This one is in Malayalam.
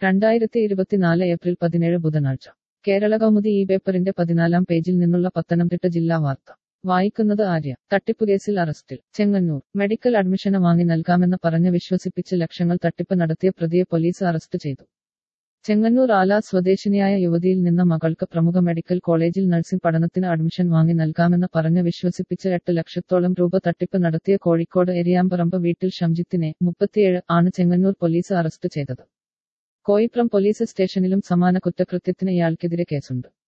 രണ്ടായിരത്തി ഇരുപത്തിനാല് ഏപ്രിൽ പതിനേഴ് ബുധനാഴ്ച കേരള കൗമുദി ഈ പേപ്പറിന്റെ പതിനാലാം പേജിൽ നിന്നുള്ള പത്തനംതിട്ട ജില്ലാ വാർത്ത വായിക്കുന്നത് ആര്യ തട്ടിപ്പുകേസിൽ അറസ്റ്റിൽ ചെങ്ങന്നൂർ മെഡിക്കൽ അഡ്മിഷന് വാങ്ങി നൽകാമെന്ന് പറഞ്ഞ് വിശ്വസിപ്പിച്ച് ലക്ഷങ്ങൾ തട്ടിപ്പ് നടത്തിയ പ്രതിയെ പോലീസ് അറസ്റ്റ് ചെയ്തു ചെങ്ങന്നൂർ ആല സ്വദേശിനിയായ യുവതിയിൽ നിന്ന് മകൾക്ക് പ്രമുഖ മെഡിക്കൽ കോളേജിൽ നഴ്സിംഗ് പഠനത്തിന് അഡ്മിഷൻ വാങ്ങി നൽകാമെന്ന് പറഞ്ഞ് വിശ്വസിപ്പിച്ച് എട്ട് ലക്ഷത്തോളം രൂപ തട്ടിപ്പ് നടത്തിയ കോഴിക്കോട് എരിയാമ്പറമ്പ് വീട്ടിൽ ഷംജിത്തിനെ മുപ്പത്തിയേഴ് ആണ് ചെങ്ങന്നൂർ പോലീസ് അറസ്റ്റ് ചെയ്തത് കോയിപ്രം പോലീസ് സ്റ്റേഷനിലും സമാന കുറ്റകൃത്യത്തിന് ഇയാൾക്കെതിരെ കേസുണ്ട്